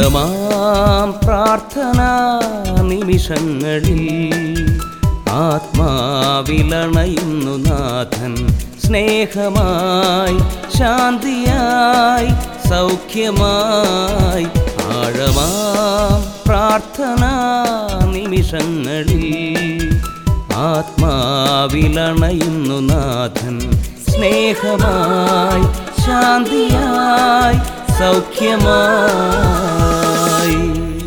ആഴമാം പ്രാർത്ഥനാ നിമിഷങ്ങളിൽ ആത്മാവിലണയുന്നു നാഥൻ സ്നേഹമായി ശാന്തിയായി സൗഖ്യമായി ആഴമാം പ്രാർത്ഥനാ നിമിഷങ്ങളിൽ ആത്മാവിലണയുന്നു നാഥൻ സ്നേഹമായി ശാന്തിയായി സൗഖ്യമായി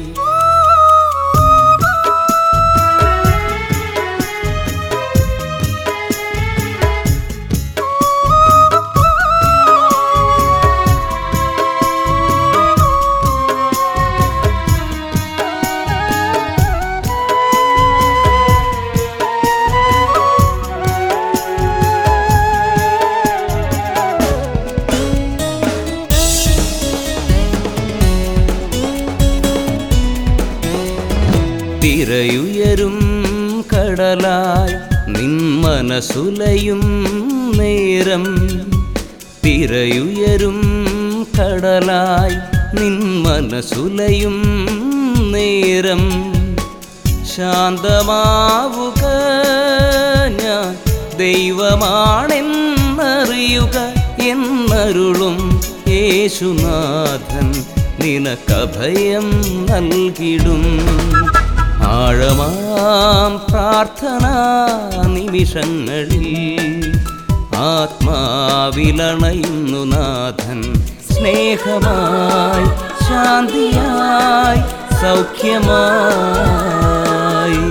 തിരയുയരും കടലായി നിൻ മനസുലയും നേരം തിരയുയരും കടലായി നിൻ മനസുലയും നേരം ശാന്തമാവുക ഞാൻ ദൈവമാണെന്നറിയുക എന്നരുളും യേശുനാഥൻ നിനക്കഭയം നൽകിടും ആഴമാം പ്രാർത്ഥനാ നിമിഷങ്ങളിൽ ആത്മാവിലണയുന്നു നാഥൻ സ്നേഹമായി ശാന്തിയായി സൗഖ്യമായി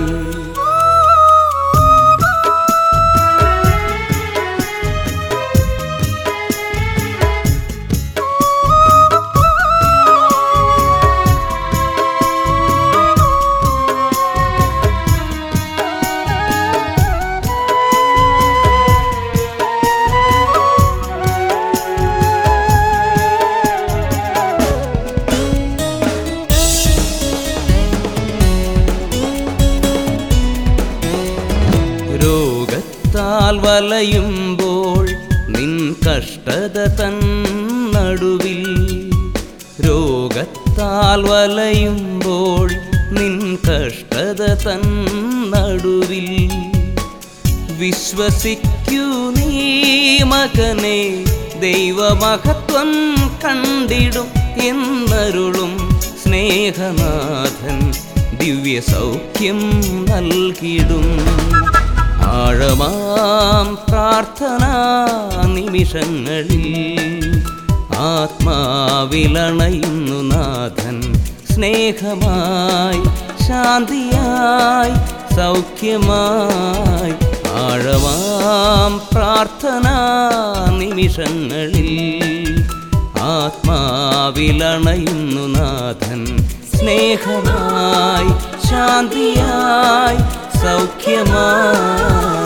രോഗത്താൽ വലയുമ്പോൾ നിൻ കഷ്ടത തൻ നടുവിൽ രോഗത്താൽ വലയുമ്പോൾ നിൻ കഷ്ടത തൻ നടുവിൽ വിശ്വസിക്കൂ നീ മകനെ ദൈവമഹത്വം കണ്ടിടും എന്നരുളും സ്നേഹനാഥൻ ദിവ്യ സൗഖ്യം നൽകിടും ആഴമാം പ്രാർത്ഥനാ നിമിഷങ്ങളിൽ ആത്മാവിലണയുന്നു നാഥൻ സ്നേഹമായി ശാന്തിയായി സൗഖ്യമായി ആഴമാം പ്രാർത്ഥനാ നിമിഷങ്ങളിൽ ആത്മാവിലണയുന്നു നാഥൻ സ്നേഹമായി ശാന്തിയായി സൗഖ്യമായി